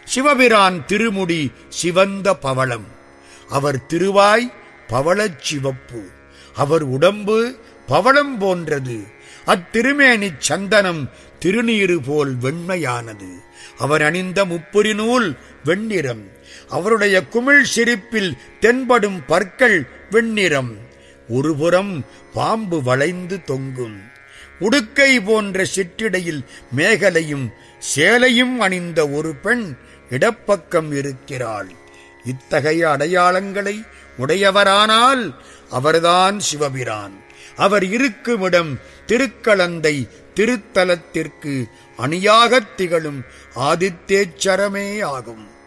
சிவபிரான் திருமுடி சிவந்த பவளம் அவர் திருவாய் பவளச் சிவப்பு அவர் உடம்பு பவளம் போன்றது அத்திருமேனி சந்தனம் திருநீறு போல் வெண்மையானது அவர் அணிந்த முப்புரி நூல் வெண்ணிறம் அவருடைய குமிழ் சிரிப்பில் தென்படும் பற்கள் வெண்ணிறம் ஒருபுறம் பாம்பு வளைந்து தொங்கும் உடுக்கை போன்ற சிற்றிடையில் மேகலையும் சேலையும் அணிந்த ஒரு பெண் இடப்பக்கம் இருக்கிறாள் இத்தகைய அடையாளங்களை உடையவரானால் அவர்தான் சிவபிரான் அவர் இருக்குமிடம் திருக்கலந்தை திருத்தலத்திற்கு அணியாகத் திகழும் ஆதித்தேச்சரமே ஆகும்